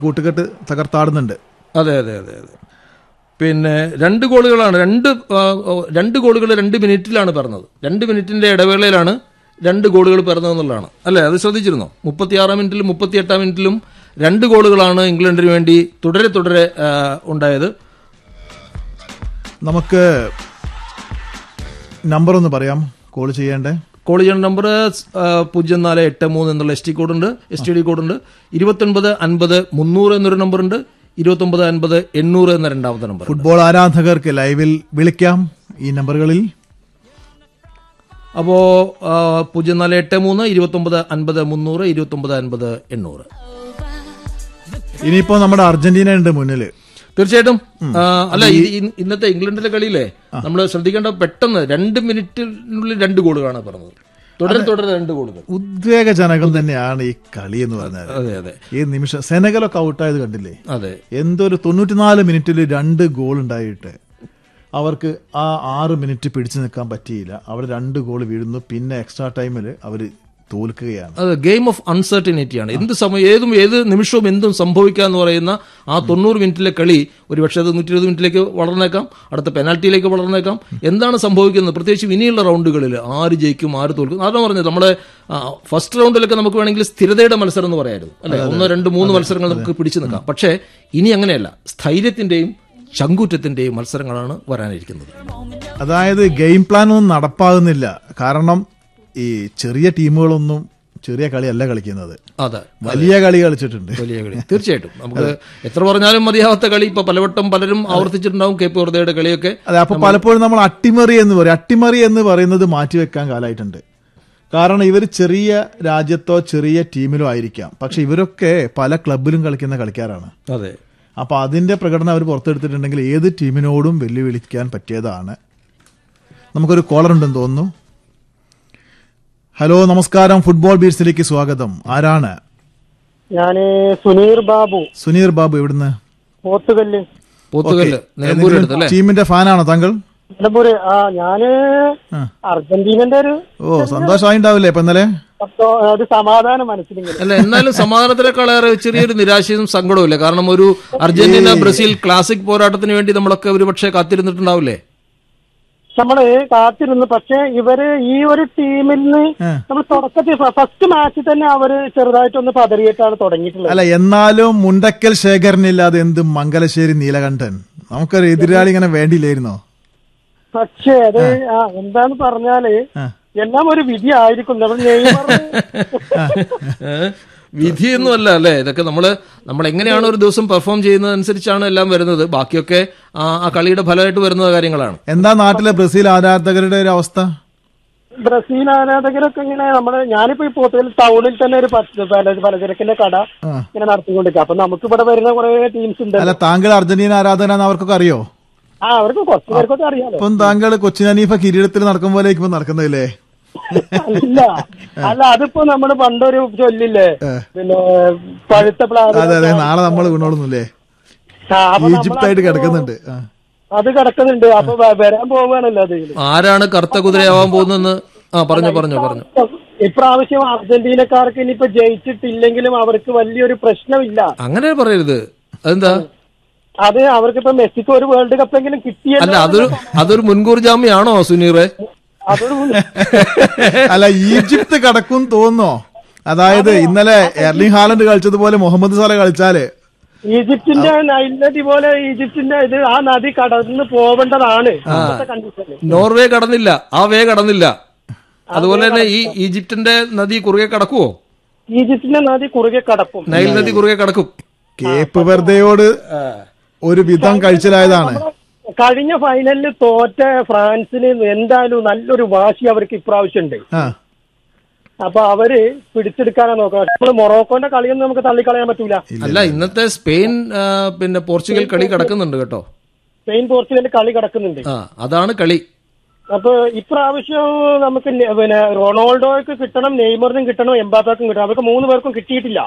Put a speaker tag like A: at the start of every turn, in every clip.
A: കൂട്ടുകെട്ട് തകർത്താടുന്നുണ്ട്
B: അതെ അതെ അതെ അതെ പിന്നെ രണ്ട് ഗോളുകളാണ് രണ്ട് ആ, ഓ, രണ്ട് ഗോളുകൾ രണ്ട് മിനിറ്റിലാണ് പറഞ്ഞത് രണ്ട് മിനിറ്റിന്റെ ഇടവേളയിലാണ് രണ്ട് ഗോളുകൾ പിറന്നതെന്നുള്ളതാണ് അല്ലേ അത് ശ്രദ്ധിച്ചിരുന്നോ മുപ്പത്തിയാറാം മിനിറ്റിലും മുപ്പത്തിയെട്ടാം മിനിറ്റിലും രണ്ട് ഗോളുകളാണ് ഇംഗ്ലണ്ടിന് വേണ്ടി തുടരെ തുടരെ ആ, ഉണ്ടായത്
A: നമുക്ക് നമ്പർ ഒന്ന് പറയാം കോൾ ചെയ്യേണ്ടേ
B: കോൾ ചെയ്യേണ്ട നമ്പർ പൂജ്യം നാല് എട്ട് മൂന്ന് എന്നുള്ള എസ് ടി കോഡുണ്ട് എസ് ടി ഡി കോഡുണ്ട് ഇരുപത്തൊൻപത് അൻപത് മുന്നൂറ് എന്നൊരു നമ്പറുണ്ട് ഇരുപത്തൊമ്പത് അൻപത് എണ്ണൂറ് എന്ന രണ്ടാമത്തെ നമ്പർ
A: ഫുട്ബോൾ ആരാധകർക്ക് ലൈവിൽ വിളിക്കാം ഈ നമ്പറുകളിൽ
B: അപ്പോ ആ, പൂജ്യം നാല് എട്ട് മൂന്ന് ഇരുപത്തൊമ്പത് അൻപത് മുന്നൂറ് ഇരുപത്തൊമ്പത് അൻപത് എണ്ണൂറ്
A: ഇനിയിപ്പോ നമ്മുടെ അർജന്റീന ഉണ്ട് മുന്നിൽ
B: തീർച്ചയായിട്ടും ആ, അല്ല ഇത് ഇ- ഇന്നത്തെ ഇംഗ്ലണ്ടിലെ കളിയിലെ നമ്മൾ ശ്രദ്ധിക്കേണ്ട പെട്ടെന്ന് രണ്ട് മിനിറ്റിനുള്ളിൽ രണ്ട് ഗോളുകളാണ് പറഞ്ഞത് തുടരെ തുടരെ രണ്ട് ഗോളുകൾ
A: ഉദ്വേഗജനകം തന്നെയാണ് ഈ കളി എന്ന് പറഞ്ഞാൽ
B: അതെ അതെ
A: ഈ നിമിഷം സെനഗലൊക്കെ ഔട്ടായത് കണ്ടില്ലേ
B: അതെ
A: എന്തൊരു തൊണ്ണൂറ്റിനാല് മിനിറ്റിൽ രണ്ട് ഗോൾ ഉണ്ടായിട്ട് അവർക്ക് ആ ആറ് മിനിറ്റ് പിടിച്ചു നിൽക്കാൻ പറ്റിയില്ല അവർ രണ്ട് ഗോൾ വീഴുന്നു പിന്നെ എക്സ്ട്രാ ടൈമിൽ അവർ തോൽക്കുകയാണ്
B: അത് ഗെയിം ഓഫ് അൺസർട്ടിനിറ്റിയാണ് എന്ത് സമയം ഏതും ഏത് നിമിഷവും എന്തും സംഭവിക്കുക എന്ന് പറയുന്ന ആ തൊണ്ണൂറ് മിനിറ്റിലെ കളി ഒരുപക്ഷെ അത് നൂറ്റി ഇരുപത് മിനിറ്റിലേക്ക് വളർന്നേക്കാം അടുത്ത പെനാൽറ്റിയിലേക്ക് വളർന്നേക്കാം എന്താണ് സംഭവിക്കുന്നത് പ്രത്യേകിച്ച് ഇനിയുള്ള റൗണ്ടുകളിൽ ആര് ജയിക്കും ആര് തോൽക്കും അതാണ് പറഞ്ഞത് നമ്മുടെ ഫസ്റ്റ് റൗണ്ടിലൊക്കെ നമുക്ക് വേണമെങ്കിൽ സ്ഥിരതയുടെ മത്സരം എന്ന് പറയായിരുന്നു അല്ലെ ഒന്നോ രണ്ട് മൂന്ന് മത്സരങ്ങൾ നമുക്ക് പിടിച്ചു നിൽക്കാം പക്ഷേ ഇനി അങ്ങനെയല്ല സ്ഥൈര്യത്തിന്റെയും ചങ്കൂറ്റത്തിന്റെയും മത്സരങ്ങളാണ് വരാനിരിക്കുന്നത്
A: അതായത് ഗെയിം പ്ലാൻ ഒന്നും നടപ്പാകുന്നില്ല കാരണം ഈ ചെറിയ ടീമുകളൊന്നും ചെറിയ കളിയല്ല കളിക്കുന്നത്
B: അതെ
A: വലിയ കളി കളിച്ചിട്ടുണ്ട്
B: വലിയ കളി തീർച്ചയായിട്ടും നമുക്ക് എത്ര പറഞ്ഞാലും മതിയാവാത്ത കളി ഇപ്പൊ പലവട്ടം പലരും ആവർത്തിച്ചിട്ടുണ്ടാവും കെ പി വെറുതെയുടെ കളിയൊക്കെ
A: അതെ അപ്പൊ പലപ്പോഴും നമ്മൾ അട്ടിമറി എന്ന് പറയും അട്ടിമറി എന്ന് പറയുന്നത് മാറ്റിവെക്കാൻ കാലമായിട്ടുണ്ട് കാരണം ഇവർ ചെറിയ രാജ്യത്തോ ചെറിയ ടീമിലോ ആയിരിക്കാം പക്ഷെ ഇവരൊക്കെ പല ക്ലബിലും കളിക്കുന്ന കളിക്കാരാണ്
B: അതെ
A: അപ്പൊ അതിന്റെ പ്രകടനം അവർ പുറത്തെടുത്തിട്ടുണ്ടെങ്കിൽ ഏത് ടീമിനോടും വെല്ലുവിളിക്കാൻ പറ്റിയതാണ് നമുക്കൊരു കോളർ ഉണ്ടെന്ന് തോന്നുന്നു ഹലോ നമസ്കാരം ഫുട്ബോൾ ബീറ്റ്സിലേക്ക് സ്വാഗതം ആരാണ്
C: ഞാന് സുനീർ ബാബു
A: സുനീർ ബാബു എവിടുന്ന്
C: പോത്തുകല്ല്
B: പോത്തുകല്ല് നിലമ്പൂർ എടുത്ത് അല്ലേ
A: ടീമിന്റെ ഫാനാണോ താങ്കൾ
C: നിലമ്പൂര് ആ ഞാന്
A: ആ.
C: അർജന്റീനന്റെ ഒരു
A: ഓ സന്തോഷമായിണ്ടാവില്ലേ ഇപ്പൊ ഇന്നലെ
C: പത്തോ- ഒരു സമാധാനം മനസ്സിലിങ്ങനെ
B: അല്ല എന്നാലും സമാധാനത്തിനേക്കാളേറെ ചെറിയൊരു നിരാശയും സങ്കടവും ഇല്ല കാരണം ഒരു അർജന്റീന ബ്രസീൽ ക്ലാസിക് പോരാട്ടത്തിന് വേണ്ടി നമ്മളൊക്കെ ഒരുപക്ഷെ കാത്തിരുന്നിട്ടുണ്ടാവില്ലേ
C: നമ്മള് കാത്തിരുന്നു പക്ഷെ ഇവര് ഈ ഒരു ടീമിൽ നിന്ന്
A: ആ.
C: നമ്മൾ തുടക്കത്തിൽ ഫസ്റ്റ് മാച്ചിൽ തന്നെ അവര് ചെറുതായിട്ടൊന്ന് പതറിയിട്ടാണ് തുടങ്ങിയിട്ടുള്ളത്
A: അല്ല എന്നാലും മുണ്ടക്കൽ ശേഖരനില്ലാതെ എന്ത് മംഗലശ്ശേരി നീലകണ്ഠൻ നമുക്കൊരു എതിരാളി ഇങ്ങനെ വേണ്ടിയില്ലായിരുന്നോ
C: പക്ഷേ അത് ആ എന്താന്ന് പറഞ്ഞാല്
A: ആ.
C: എല്ലാം ഒരു വിധി ആയിരിക്കും നമ്മൾ നെയ്മർ
B: ഏഹ്? വിധിയൊന്നുമല്ല അല്ലേ ഇതൊക്കെ നമ്മള് നമ്മൾ എങ്ങനെയാണ് ഒരു ദിവസം പെർഫോം ചെയ്യുന്നതനുസരിച്ചാണ് എല്ലാം വരുന്നത് ബാക്കിയൊക്കെ ആ ആ കളിയുടെ ഫലമായിട്ട് വരുന്ന കാര്യങ്ങളാണ്
A: എന്താ നാട്ടിലെ ബ്രസീൽ ആരാധകരുടെ ഒരു അവസ്ഥ
C: ബ്രസീൽ ആരാധകരൊക്കെ ഇങ്ങനെ നമ്മള് ഞാനിപ്പോ ഈ പോത്തുകൽ ടൗണിൽ തന്നെ ഒരു പച്ച- പല- പലചരക്കിന്റെ കട
A: ആ.
C: ഇങ്ങനെ നടത്തിക്കൊണ്ടിരിക്കുക അപ്പൊ നമുക്ക് ഇവിടെ വരുന്ന കുറെ ടീംസ് ഉണ്ട്
A: അല്ല താങ്കൾ അർജന്റീന ആരാധകനാന്ന് അവർക്കൊക്കെ അറിയോ
C: ആ അവർക്ക് കുറച്ചു പേർക്കൊക്കെ അറിയാലോ
A: ഇപ്പം താങ്കൾ കൊച്ചിൻ ഹനീഫ കിരീടത്തിൽ നടക്കും പോലെ ഇപ്പൊ നടക്കുന്നില്ലേ
C: അല്ല അല്ല അതിപ്പോ നമ്മള് പണ്ടൊരു ചൊല്ലില്ലേ പിന്നെ പഴുത്ത പ്ലാവ്
A: അതെ അതെ നാളെ നമ്മൾ വീണോളുന്നില്ലേ
C: ആ, അപ്പൊ നമ്മള്
A: ഈജിപ്തായിട്ട് കിടക്കുന്നുണ്ട് ആ.
C: അത് കിടക്കുന്നുണ്ട് അപ്പൊ വ- വരാൻ പോവുകയാണല്ലോ അത്
B: ആരാണ് കറുത്ത കുതിരയാവാൻ പോകുന്നതെന്ന് ആ പറഞ്ഞോ പറഞ്ഞോ പറഞ്ഞോ
C: ഇപ്രാവശ്യം അർജന്റീനക്കാർക്ക് ഇനിയിപ്പോ ജയിച്ചിട്ടില്ലെങ്കിലും അവർക്ക് വലിയൊരു പ്രശ്നമില്ല
B: അങ്ങനെ പറയരുത് അതെന്താ
C: അത് അവർക്കിപ്പോ മെസ്സിക്ക് ഒരു വേൾഡ് കപ്പ് എങ്കിലും
B: അല്ല
C: കിട്ടിയല്ലോ
B: അതൊരു അതൊരു മുൻകൂർ ജാമ്യാണോ സുനീറെ
C: അതൊരു
A: അല്ല ഈജിപ്ത് കടക്കും തോന്നോ അതായത് ഇന്നലെ എർലിംഗ് ഹാലൻഡ് കളിച്ചതുപോലെ മുഹമ്മദ് സാല കളിച്ചാല്
C: ഈജിപ്തിന്റെ നൈൽ നദി പോലെ ഈജിപ്തിന്റെ ഇത് ആ നദി കടന്ന് പോവേണ്ടതാണ് ഇന്നത്തെ കണ്ടീഷനിൽ
B: നോർവേ കടന്നില്ല ആ വേ കടന്നില്ല അതുപോലെ തന്നെ ഈ ഈജിപ്തിന്റെ നദി കുറുകെ കടക്കുവോ
C: ഈജിപ്തിന്റെ നദി കുറുകെ കടക്കും
B: നൈൽ നദി കുറുകെ കടക്കും
A: കേപ്പ് വെർദയോട് ഒരു വിധം കഴിച്ചിലായതാണ്
C: കഴിഞ്ഞ ഫൈനലിൽ തോറ്റ ഫ്രാൻസിന് എന്തായാലും നല്ലൊരു വാശി അവർക്ക് ഇപ്രാവശ്യം ഉണ്ട്
A: ആ
C: അപ്പൊ അവര് പിടിച്ചെടുക്കാനാ നോക്കുക നമ്മള് മൊറോക്കോന്റെ കളിയൊന്നും നമുക്ക് തള്ളിക്കളയാൻ പറ്റൂല
B: അല്ല ഇന്നത്തെ സ്പെയിൻ ആ, പിന്നെ പോർച്ചുഗൽ കളി കിടക്കുന്നുണ്ട് കേട്ടോ
C: സ്പെയിൻ പോർച്ചുഗലിന്റെ കളി കിടക്കുന്നുണ്ട്
B: ആ അതാണ് കളി
C: അപ്പൊ ഇപ്രാവശ്യം നമുക്ക് നെ- പിന്നെ റൊണാൾഡോയ്ക്ക് കിട്ടണം നെയ്മറിനും കിട്ടണം എംബാപ്പക്കും കിട്ടണം അവർക്ക് മൂന്ന് പേർക്കും കിട്ടിയിട്ടില്ല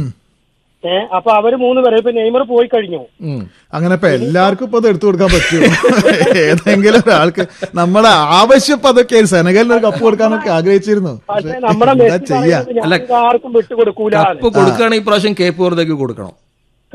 C: ഏഹ് അപ്പൊ അവര് മൂന്ന് പേരെ ഇപ്പൊ നെയ്മർ പോയി കഴിഞ്ഞു
B: ഉം.
A: അങ്ങനെ ഇപ്പൊ എല്ലാവർക്കും ഇപ്പൊ അത് എടുത്തു കൊടുക്കാൻ പറ്റുമോ ഏതെങ്കിലും ഒരാൾക്ക് നമ്മളെ ആവശ്യം ഇപ്പൊ അതൊക്കെ സെനഗലിന് ഒരു കപ്പ് കൊടുക്കാനൊക്കെ ആഗ്രഹിച്ചിരുന്നു
C: പക്ഷെ
A: പക്ഷെ
C: നമ്മുടെ
A: എന്താ
C: മെസ്സി
A: ചെയ്യാ
C: പറയുന്നത് ഞങ്ങൾക്ക് ആർക്കും വിട്ടുകൊടുക്കൂല
B: കപ്പ് കൊടുക്കുകയാണെങ്കിൽ ഇപ്രാവശ്യം കേപ്പ് വെറുതേക്ക് കൊടുക്കണം